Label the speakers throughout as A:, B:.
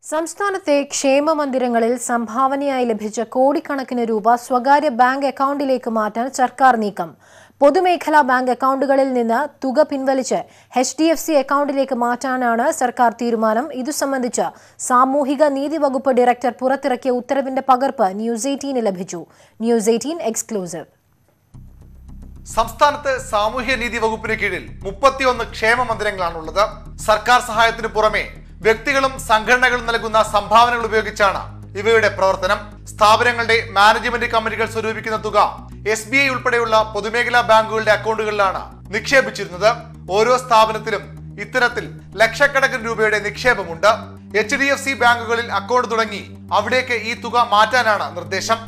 A: സംസ്ഥാനത്തെ ക്ഷേമ മന്ദിരങ്ങളിൽ സംഭാവനയായി ലഭിച്ച കോടിക്കണക്കിന് രൂപ സ്വകാര്യ ബാങ്ക് അക്കൗണ്ടിലേക്ക് മാറ്റാൻ സർക്കാർ നീക്കം പൊതുമേഖലാ ബാങ്ക് അക്കൗണ്ടുകളിൽ നിന്ന് തുക പിൻവലിച്ച് എച്ച് ഡി എഫ് സി അക്കൗണ്ടിലേക്ക് മാറ്റാനാണ് സർക്കാർ തീരുമാനം ഇതു സംബന്ധിച്ച് സാമൂഹിക നീതി വകുപ്പ് ഡയറക്ടർ പുറത്തിറക്കിയ ഉത്തരവിന്റെ പകർപ്പ് ന്യൂസ് എയ്റ്റീന് ലഭിച്ചു ന്യൂസ് എയ്റ്റീൻ എക്സ്ക്ലൂസീവ്
B: സംസ്ഥാനത്ത് സാമൂഹ്യ നീതി വകുപ്പിന് കീഴിൽ മുപ്പത്തിയൊന്ന് ക്ഷേമ മന്ദിരങ്ങളാണുള്ളത് സർക്കാർ സഹായത്തിന് പുറമെ വ്യക്തികളും സംഘടനകളും നൽകുന്ന സംഭാവനകൾ ഉപയോഗിച്ചാണ് ഇവയുടെ പ്രവർത്തനം സ്ഥാപനങ്ങളുടെ മാനേജ്മെന്റ് കമ്മിറ്റികൾ സ്വരൂപിക്കുന്ന തുക എസ് ബി ഐ ഉൾപ്പെടെയുള്ള പൊതുമേഖലാ ബാങ്കുകളുടെ അക്കൗണ്ടുകളിലാണ് നിക്ഷേപിച്ചിരുന്നത് ഓരോ സ്ഥാപനത്തിലും ഇത്തരത്തിൽ ലക്ഷക്കണക്കിന് രൂപയുടെ നിക്ഷേപമുണ്ട് എച്ച് ഡി എഫ് സി ബാങ്കുകളിൽ അക്കൗണ്ട് തുടങ്ങി അവിടേക്ക് ഈ തുക മാറ്റാനാണ് നിർദ്ദേശം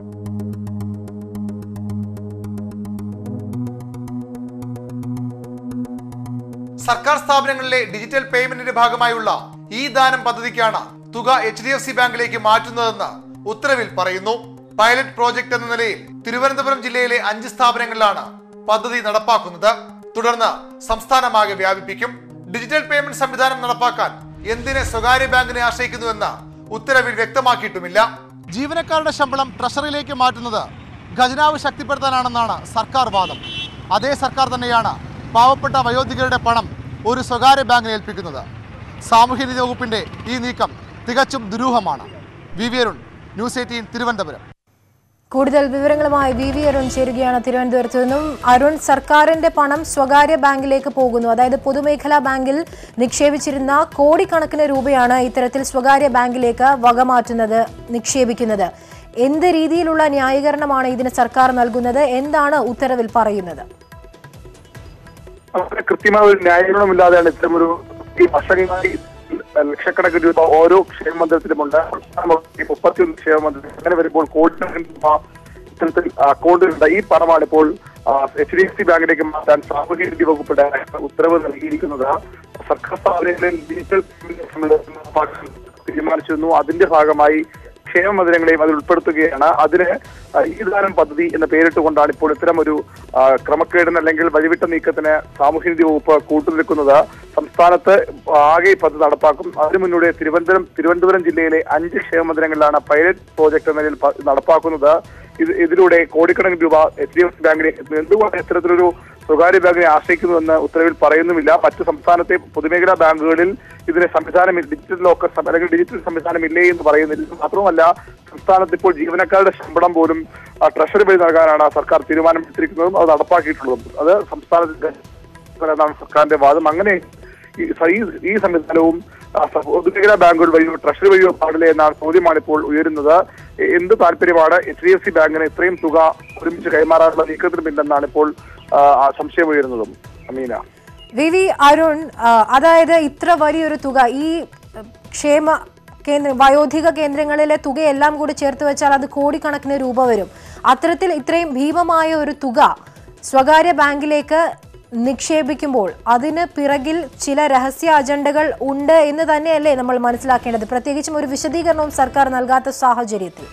B: സർക്കാർ സ്ഥാപനങ്ങളിലെ ഡിജിറ്റൽ പേയ്മെന്റിന്റെ ഭാഗമായുള്ള ഈ ദാനം പദ്ധതിക്കാണ് തുക എച്ച് ഡി എഫ് സി ബാങ്കിലേക്ക് മാറ്റുന്നതെന്ന് ഉത്തരവിൽ പറയുന്നു പൈലറ്റ് പ്രോജക്ട് എന്ന നിലയിൽ തിരുവനന്തപുരം ജില്ലയിലെ അഞ്ച് സ്ഥാപനങ്ങളിലാണ് പദ്ധതി നടപ്പാക്കുന്നത് തുടർന്ന് സംസ്ഥാനമാകെ വ്യാപിപ്പിക്കും ഡിജിറ്റൽ പേയ്മെന്റ് സംവിധാനം നടപ്പാക്കാൻ എന്തിന് സ്വകാര്യ ബാങ്കിനെ ആശ്രയിക്കുന്നുവെന്ന് ഉത്തരവിൽ വ്യക്തമാക്കിയിട്ടുമില്ല ജീവനക്കാരുടെ ശമ്പളം ട്രഷറിയിലേക്ക് മാറ്റുന്നത് ഖജനാവ് ശക്തിപ്പെടുത്താനാണെന്നാണ് സർക്കാർ വാദം അതേ സർക്കാർ തന്നെയാണ് പാവപ്പെട്ട വയോധികരുടെ പണം ഒരു സ്വകാര്യ ബാങ്കിനെ ഏൽപ്പിക്കുന്നത് സാമൂഹ്യനീതി വകുപ്പിന്റെ ഈ നീക്കം തികച്ചും ദുരൂഹമാണ് V V Arun news eighteen Thiruvananthapuram
A: കൂടുതൽ വിവരങ്ങളുമായി വി വി അരുൺ ചേരുകയാണ് തിരുവനന്തപുരത്ത് നിന്നും അരുൺ സർക്കാരിന്റെ പണം സ്വകാര്യ ബാങ്കിലേക്ക് പോകുന്നു അതായത് പൊതുമേഖലാ ബാങ്കിൽ നിക്ഷേപിച്ചിരുന്ന കോടിക്കണക്കിന് രൂപയാണ് ഇത്തരത്തിൽ സ്വകാര്യ ബാങ്കിലേക്ക് വകമാറ്റുന്നത് നിക്ഷേപിക്കുന്നത് എന്ത് രീതിയിലുള്ള ന്യായീകരണമാണ് ഇതിന് സർക്കാർ നൽകുന്നത് എന്താണ് ഉത്തരവിൽ പറയുന്നത്
C: വളരെ കൃത്യമായ ഒരു ന്യായീകരണമില്ലാതെയാണ് ഇത്തരമൊരു ഈ വർഷങ്ങളായി ലക്ഷക്കണക്കിന് രൂപ ഓരോ ക്ഷേമ മന്ദിരത്തിലുമുണ്ട് ഈ മുപ്പത്തിയൊന്ന് ക്ഷേമ മന്ദിരം അങ്ങനെ വരുമ്പോൾ കോടിക്കണക്കിന് രൂപ ഇത്തരത്തിൽ അക്കൗണ്ടിലുണ്ട് ഈ പണമാണ് ഇപ്പോൾ എച്ച് ഡി എഫ് സി ബാങ്കിലേക്ക് മാറ്റാൻ സാമൂഹ്യ നീതി വകുപ്പ് ഡയറക്ടർ ഉത്തരവ് നൽകിയിരിക്കുന്നത് സർക്കാർ സ്ഥാപനങ്ങളിൽ ഡിജിറ്റൽ പേയ്മെന്റ് സംവിധാനം നടപ്പാക്കാൻ തീരുമാനിച്ചിരുന്നു അതിന്റെ ഭാഗമായി ക്ഷേമ മന്ദിരങ്ങളെയും അതിൽ ഉൾപ്പെടുത്തുകയാണ് അതിന് ആ, ഈ ദാനം പദ്ധതി എന്ന പേരിട്ടുകൊണ്ടാണ് ഇപ്പോൾ ഇത്തരം ഒരു ആ, ക്രമക്കേടിന് അല്ലെങ്കിൽ വഴിവിട്ട നീക്കത്തിന് സാമൂഹ്യനീതി വകുപ്പ് കൂട്ടുനിൽക്കുന്നത് സംസ്ഥാനത്ത് ആകെ ഈ പദ്ധതി നടപ്പാക്കും അതിനു മുന്നോടി തിരുവനന്തപുരം തിരുവനന്തപുരം ജില്ലയിലെ അഞ്ച് ക്ഷേമ മന്ദിരങ്ങളിലാണ് പൈലറ്റ് പ്രോജക്ട് എന്ന നിലയിൽ പ- നടപ്പാക്കുന്നത് ഇത് ഇതിലൂടെ കോടിക്കണക്കിന് രൂപ എച്ച് ഡി എഫ് സി ബാങ്കിനെ എന്തുകൊണ്ട് ഇത്തരത്തിലൊരു സ്വകാര്യ ബാങ്കിനെ ആശ്രയിക്കുന്നുവെന്ന് ഉത്തരവിൽ പറയുന്നുമില്ല മറ്റ് സംസ്ഥാനത്തെ പൊതുമേഖലാ ബാങ്കുകളിൽ ഇതിന് സംവിധാനം ഡിജിറ്റൽ ലോക്കർ സം- അല്ലെങ്കിൽ ഡിജിറ്റൽ സംവിധാനം ഇല്ലേ എന്ന് പറയുന്നില്ല മാത്രമല്ല സംസ്ഥാനത്ത് ഇപ്പോൾ ജീവനക്കാരുടെ ശമ്പളം പോലും ആ, ട്രഷറി വഴി നൽകാനാണ് സർക്കാർ തീരുമാനമെടുത്തിരിക്കുന്നതും അത് നടപ്പാക്കിയിട്ടുള്ളതും അത് സംസ്ഥാനത്തിന്റെ എന്നാണ് സർക്കാരിന്റെ വാദം അങ്ങനെ ഈ സ- ഈ- ഈ സംവിധാനവും ആ, സ- പൊതുമേഖലാ ബാങ്കുകൾ വഴിയോ ട്രഷറി വഴിയോ പാടില്ല എന്നാണ് ചോദ്യമാണ് ഇപ്പോൾ ഉയരുന്നത് എ- എന്ത് താല്പര്യമാണ് എച്ച് ഡി എഫ് സി ബാങ്കിന് ഇത്രയും തുക ഒരുമിച്ച് കൈമാറാനുള്ള നീക്കത്തിലുമില്ലെന്നാണ് ഇപ്പോൾ ആ, ആ സംശയം ഉയരുന്നതും അമീന
A: വി വി അരുൺ ആ, അതായത് ഇത്ര വലിയൊരു തുക ഈ ആ, ക്ഷേമ കേന്ദ്ര വയോധിക കേന്ദ്രങ്ങളിലെ തുകയെല്ലാം കൂടി ചേർത്ത് വെച്ചാൽ അത് കോടിക്കണക്കിന് രൂപ വരും അത്തരത്തിൽ ഇത്രയും ഭീമമായ ഒരു തുക സ്വകാര്യ ബാങ്കിലേക്ക് നിക്ഷേപിക്കുമ്പോൾ അതിന് പിറകിൽ ചില രഹസ്യ അജണ്ടകൾ ഉണ്ട് എന്ന് തന്നെയല്ലേ നമ്മൾ മനസ്സിലാക്കേണ്ടത് പ്രത്യേകിച്ചും ഒരു വിശദീകരണവും സർക്കാർ നൽകാത്ത സാഹചര്യത്തിൽ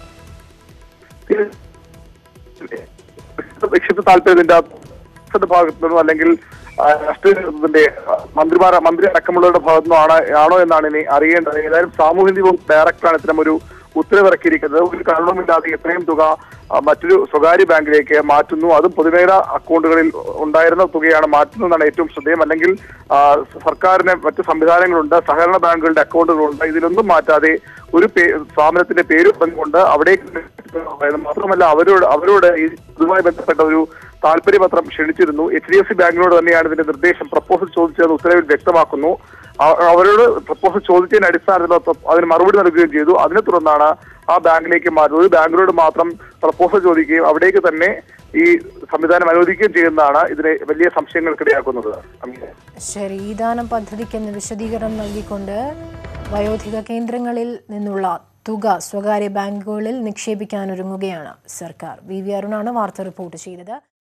C: വ്യക്തിത്വ താല്പര്യത്തിന്റെ ത്തിന്റെ ഭാഗത്തു നിന്നോ അല്ലെങ്കിൽ ആ, രാഷ്ട്രീയ നേതൃത്വത്തിന്റെ ആ, മന്ത്രിമാർ മന്ത്രി അടക്കമുള്ളവരുടെ ഭാഗത്തു നിന്നോ ആണ് ആണോ എന്നാണ് ഇനി അറിയേണ്ടത് ഏതായാലും സാമൂഹ്യ നീതി വകുപ്പ് ഡയറക്ടറാണ് ഇത്തരം ഒരു ഉത്തരവിറക്കിയിരിക്കുന്നത് ഒരു കാരണവുമില്ലാതെ ഇത്രയും തുക ആ, മറ്റൊരു സ്വകാര്യ ബാങ്കിലേക്ക് മാറ്റുന്നു അതും പൊതുമേഖലാ അക്കൗണ്ടുകളിൽ ഉണ്ടായിരുന്ന തുകയാണ് മാറ്റുന്നതെന്നാണ് ഏറ്റവും ശ്രദ്ധേയം അല്ലെങ്കിൽ ആ, സർക്കാരിന് മറ്റു സംവിധാനങ്ങളുണ്ട് സഹകരണ ബാങ്കുകളുടെ അക്കൗണ്ടുകളുണ്ട് ഇതിലൊന്നും മാറ്റാതെ ഒരു പേ സ്ഥാപനത്തിന്റെ പേര് പറഞ്ഞുകൊണ്ട് അവിടേക്ക് മാത്രമല്ല അവരോട് അവരോട് ഈ ഇതുമായി ബന്ധപ്പെട്ട ഒരു താല്പര്യപത്രം ക്ഷണിച്ചിരുന്നു എച്ച് ഡി എഫ് സി ബാങ്കിനോട് തന്നെയാണ് ഇതിന്റെ നിർദ്ദേശം പ്രപ്പോസൽ ചോദിച്ചത് ഉത്തരവിൽ വ്യക്തമാക്കുന്നു അ- അവരോട് പ്രപ്പോസൽ ചോദിച്ചതിന്റെ അടിസ്ഥാനത്തിൽ അത് അതിന് മറുപടി നൽകുകയും ചെയ്തു അതിനെ തുടർന്നാണ് ആ ബാങ്കിലേക്ക് മാറ്റുന്നത് ബാങ്കിനോട് മാത്രം പ്രപ്പോസൽ ചോദിക്കുകയും അവിടേക്ക് തന്നെ ഈ സംവിധാനം അനുവദിക്കുകയും ചെയ്യുന്നതാണ് ഇതിനെ വലിയ സംശയങ്ങൾക്കിടയാക്കുന്നത് അമീന
A: ശരി ഈ ദാനം പദ്ധതിക്കെന്ന് വിശദീകരണം നൽകിക്കൊണ്ട് വയോധിക കേന്ദ്രങ്ങളിൽ നിന്നുള്ള തുക സ്വകാര്യ ബാങ്കുകളിൽ നിക്ഷേപിക്കാനൊരുങ്ങുകയാണ് സർക്കാർ വി വി അരുണാണ് വാർത്ത റിപ്പോർട്ട് ചെയ്തത്